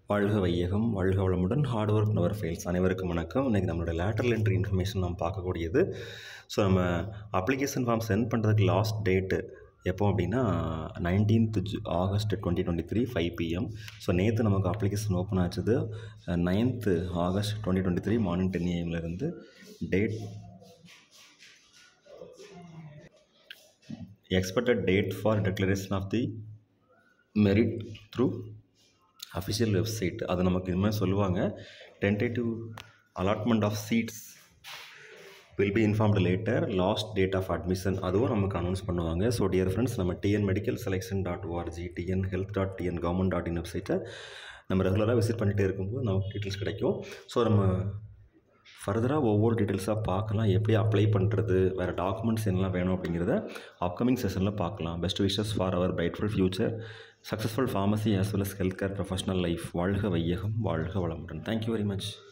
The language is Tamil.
வாழ்க வையகம் வாழ்க வளமுடன் ஹார்ட் ஒர்க் நவர் ஃபெயில்ஸ் அனைவருக்கும் வணக்கம் இன்றைக்கி நம்மளோட லேட்டரல் என்ட்ரி இன்ஃபர்மேஷன் நம்ம பார்க்கக்கூடியது ஸோ நம்ம அப்ளிகேஷன் ஃபார்ம் சென்ட் பண்ணுறதுக்கு லாஸ்ட் டேட்டு எப்போ அப்படின்னா nineteenth August twenty twenty three five PM so நேற்று நமக்கு அப்ளிகேஷன் ஓப்பன் ஆச்சுது ninth August twenty twenty three morning ten ஏஎம்லேருந்து date expected date for declaration of the merit through official website அது நமக்கு இது மாதிரி சொல்லுவாங்க tentative allotment of seats will be informed later last date of admission அதுவும் நமக்கு அனௌன்ஸ் பண்ணுவாங்க ஸோ டியர் ஃப்ரெண்ட்ஸ் நம்ம TN medical selection dot ORG TN health dot TN government dot in வெப்சைட்டை நம்ம ரெகுலராக விசிட் பண்ணிகிட்டே இருக்கும்போது நமக்கு டீட்டெயில்ஸ் கிடைக்கும் ஸோ நம்ம ஃபர்தராக ஒவ்வொரு டீட்டெயில்ஸாக பார்க்கலாம் எப்படி அப்ளை பண்ணுறது வேறு டாக்குமெண்ட்ஸ் என்னெல்லாம் வேணும் அப்படிங்கிறத அப்கமிங் செஷனில் பார்க்கலாம் best wishes for our brightful future successful pharmacy as well as health care professional life வாழ்க வையகம் வாழ்க வளமுடன் தேங்க்யூ வெரி மச்